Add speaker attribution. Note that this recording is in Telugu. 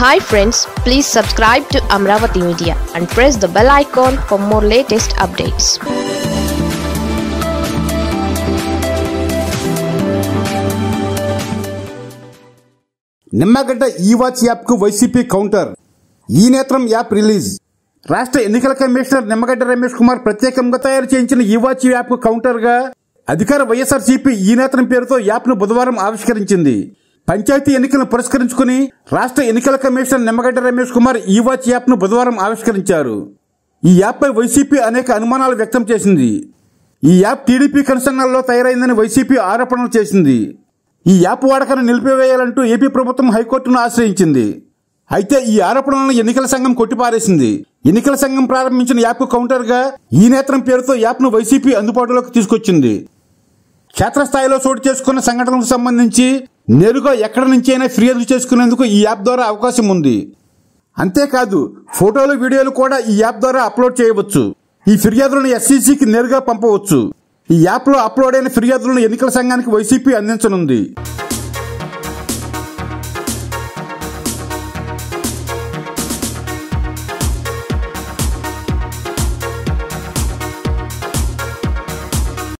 Speaker 1: hi friends please subscribe to Amaravati media and press the bell icon for more latest updates
Speaker 2: Nimmagadda e watch app కు YCP counter e Netram app release రాష్ట్ర ఎన్నికల కమిషనర్ నిమ్మగడ్డ రమేష్ కుమార్ ప్రత్యేకంగా తయారు చేయించిన ఈ వాచ్ యాప్ కు కౌంటర్ గా అధికార వైఎస్ఆర్సీపీ ఈ నేత్రం పేరుతో యాప్ ను బుధవారం ఆవిష్కరించింది పంచాయతీ ఎన్నికలను పురస్కరించుకుని రాష్ట్ర ఎన్నికల కమిషనర్ నిమ్మగడ్డ రమేష్ కుమార్ ఈ వాచ్ యాప్ ను బుధవారం ఆవిష్కరించారు ఈ యాప్ పై వైసీపీ అనేక అనుమానాలు వ్యక్తం చేసింది ఈ యాప్ టీడీపీ కన్సర్నాల్లో తయారైందని వైసీపీ ఆరోపణలు చేసింది ఈ యాప్ వాడకాన్ని నిలిపివేయాలంటూ ఏపీ ప్రభుత్వం హైకోర్టును ఆశ్రయించింది అయితే ఈ ఆరోపణలను ఎన్నికల సంఘం కొట్టిపారేసింది ఎన్నికల సంఘం ప్రారంభించిన యాప్ కౌంటర్ గా ఈ నేత్రం పేరుతో యాప్ ను వైసీపీ అందుబాటులోకి తీసుకొచ్చింది క్షేత్రస్థాయిలో చోటు చేసుకున్న సంఘటనలకు సంబంధించి నేరుగా ఎక్కడి నుంచైనా ఫిర్యాదు చేసుకునేందుకు ఈ యాప్ ద్వారా అవకాశం ఉంది అంతేకాదు ఫోటోలు వీడియోలు కూడా ఈ యాప్ ద్వారా అప్లోడ్ చేయవచ్చు ఈ ఫిర్యాదులను ఎస్సీసీకి నేరుగా పంపవచ్చు ఈ యాప్ లో అప్లోడ్ అయిన ఫిర్యాదులను ఎన్నికల సంఘానికి వైసీపీ అందించనుంది